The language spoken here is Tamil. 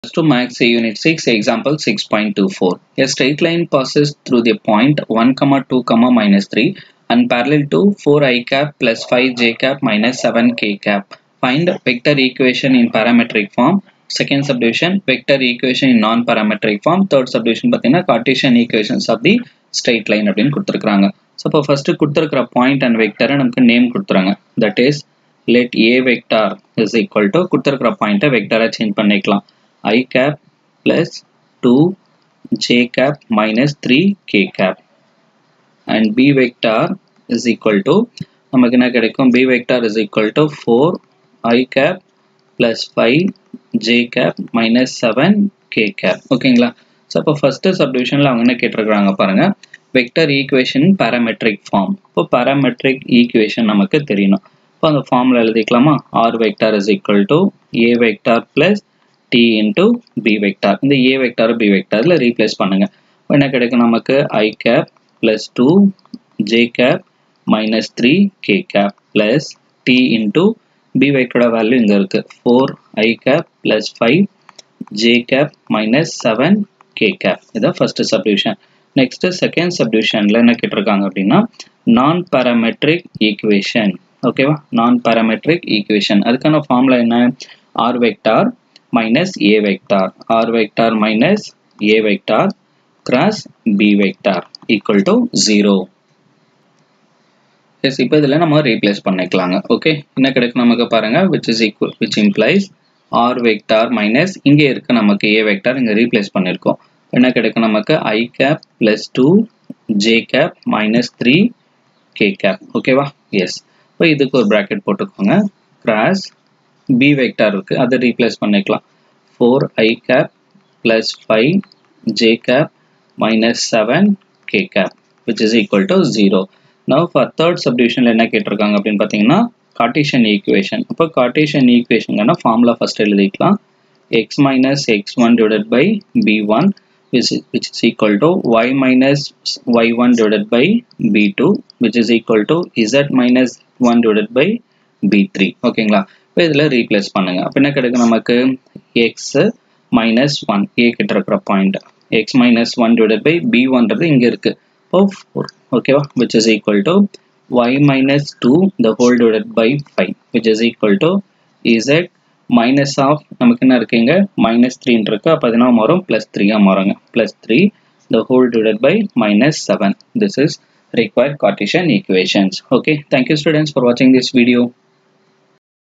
to Max Unit 6 Example 6.24 A straight line passes through the point 1 comma 2 comma minus 3 and parallel to 4 i cap plus 5 j cap minus 7 k cap. Find vector equation in parametric form. Second subdivision vector equation in non-parametric form. Third subdivision பார்த்தீங்கன்னா Cartesian equations of the straight line அப்படின்னு கொடுத்துருக்காங்க ஸோ இப்போ ஃபர்ஸ்ட் கொடுத்துருக்கிற பாயிண்ட் அண்ட் வெக்டரை நமக்கு நேம் கொடுத்துறாங்க that is let A vector is equal to கொடுத்துருக்கிற பாயிண்ட்டை வெக்டரை சேஞ்ச் பண்ணிக்கலாம் i cap plus 2 j cap minus 3 k cap and b vector is equal to நமக்கு என்ன கிடைக்கும் b vector is equal to 4 i cap plus 5 j cap minus 7 k cap ஓகேங்களா ஸோ இப்போ ஃபர்ஸ்ட் சப்டிவிஷனில் அவங்க என்ன கேட்டிருக்கிறாங்க பாருங்க வெக்டர் ஈக்குவேஷன் பேராமெட்ரிக் ஃபார்ம் இப்போ பேராமெட்ரிக் ஈக்குவேஷன் நமக்கு தெரியணும் இப்போ அந்த ஃபார்மில் எழுதிக்கலாமா R vector is equal to A vector plus t into b vector இந்த a vector b vector இதில் ரீப்ளேஸ் பண்ணுங்க என்ன கிடைக்கும் நமக்கு i cap plus 2 j cap minus 3 k cap plus t into b vector value இங்க இருக்கு 4 i cap plus 5 j cap minus 7 k cap இதான் ஃபர்ஸ்ட் சப்டிவிஷன் நெக்ஸ்ட் செகண்ட் சப்டிவிஷன்ல என்ன கேட்டிருக்காங்க அப்படின்னா நான் பாராமெட்ரிக் ஈக்குவேஷன் ஓகேவா நான் பாராமெட்ரிக் ஈக்குவேஷன் அதுக்கான ஃபார்முலா என்ன R vector minus a vector r vector minus a vector cross b vector equal to 0 yes இப்போ இதில் நம்ம ரீப்ளேஸ் பண்ணிக்கலாங்க ஓகே என்ன கிடைக்கும் நமக்கு பாருங்க which is equal which implies R vector minus இங்கே இருக்க நமக்கு ஏ வெக்டார் இங்கே ரீப்ளேஸ் பண்ணியிருக்கோம் என்ன கிடைக்கும் நமக்கு I cap plus two J cap minus three K cap ஓகேவா எஸ் இப்போ இதுக்கு ஒரு ப்ராக்கெட் போட்டுக்கோங்க கிராஸ் b வெக்டார் இருக்கு அதை ரீப்ளேஸ் பண்ணிக்கலாம் 4 i cap plus 5 j cap minus 7 k cap which is equal to 0 now for third subdivision என்ன கேட்டிருக்காங்க அப்படின்னு பார்த்தீங்கன்னா கார்டீஷியன் ஈக்குவேஷன் அப்போ கார்டீஷியன் ஈக்குவேஷனுக்கான ஃபார்முலா ஃபர்ஸ்ட் எழுதிக்கலாம் x minus x1 divided by b1 which, which is equal to y minus y1 divided by b2 which is equal to z minus 1 divided by b3 ஓகேங்களா இப்போ இதில் ரீப்ளேஸ் பண்ணுங்க அப்போ என்ன கிடைக்கும் நமக்கு எக்ஸ் மைனஸ் ஒன் ஏ கிட்ட இருக்கிற point X minus one divide by B ஒன்றது இங்கே இருக்கு இப்போ ஃபோர் ஓகேவா which is equal to Y minus two the whole divide by five which is equal to Z minus ஆஃப் நமக்கு என்ன இருக்குங்க மைனஸ் த்ரீன்னு இருக்கு அப்போ அதனால் மாறும் ப்ளஸ் த்ரீயாக மாறுங்க plus three the whole divide by minus seven this is required Cartesian equations. Okay, thank you students for watching this video.